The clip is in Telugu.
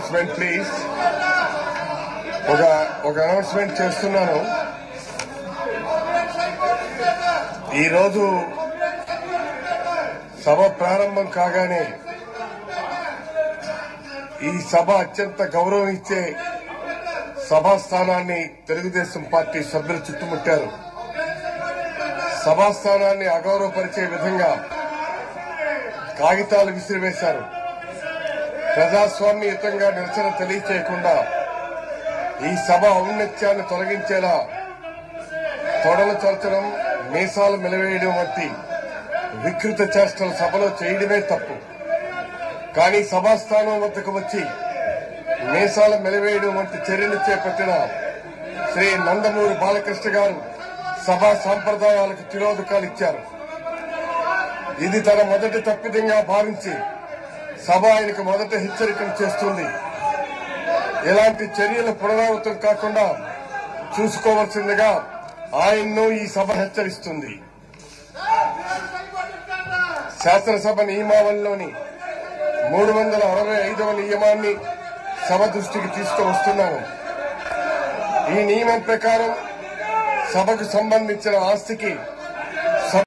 అనౌన్స్మెంట్ ప్లీజ్ ఒక ఒక అనౌన్స్మెంట్ చేస్తున్నాను ఈరోజు సభ ప్రారంభం కాగానే ఈ సభ అత్యంత గౌరవం ఇచ్చే సభా స్థానాన్ని తెలుగుదేశం పార్టీ సభ్యులు చుట్టుముట్టారు సభా స్థానాన్ని అగౌరవపరిచే విధంగా కాగితాలు విసిరివేశారు ప్రజాస్వామ్యయుతంగా నిరసన తెలియచేయకుండా ఈ సభ ఔన్నత్యాన్ని తొలగించేలా తొడలు చల్చడం మీసాలు మెలవేయడం వంటి వికృత చేష్టలు సభలో చేయడమే తప్పు కానీ సభాస్థానం వద్దకు వచ్చి మీసాలు మెలవేయడం వంటి చర్యలు చేపట్టిన శ్రీ నందమూరి బాలకృష్ణ గారు సభా సాంప్రదాయాలకు తిరోధకాలు ఇచ్చారు ఇది తన మొదటి తప్పిదంగా భావించి సభ ఆయనకు మొదట హెచ్చరికలు చేస్తుంది ఇలాంటి చర్యలు పునరావృతం కాకుండా చూసుకోవాల్సిందిగా ఆయన్ను ఈ సభ హెచ్చరిస్తుంది శాసనసభ నియమావళిలోని మూడు వందల అరవై ఐదవ నియమాన్ని సభ దృష్టికి తీసుకువస్తున్నాను ఈ నియమం ప్రకారం సభకు సంబంధించిన ఆస్తికి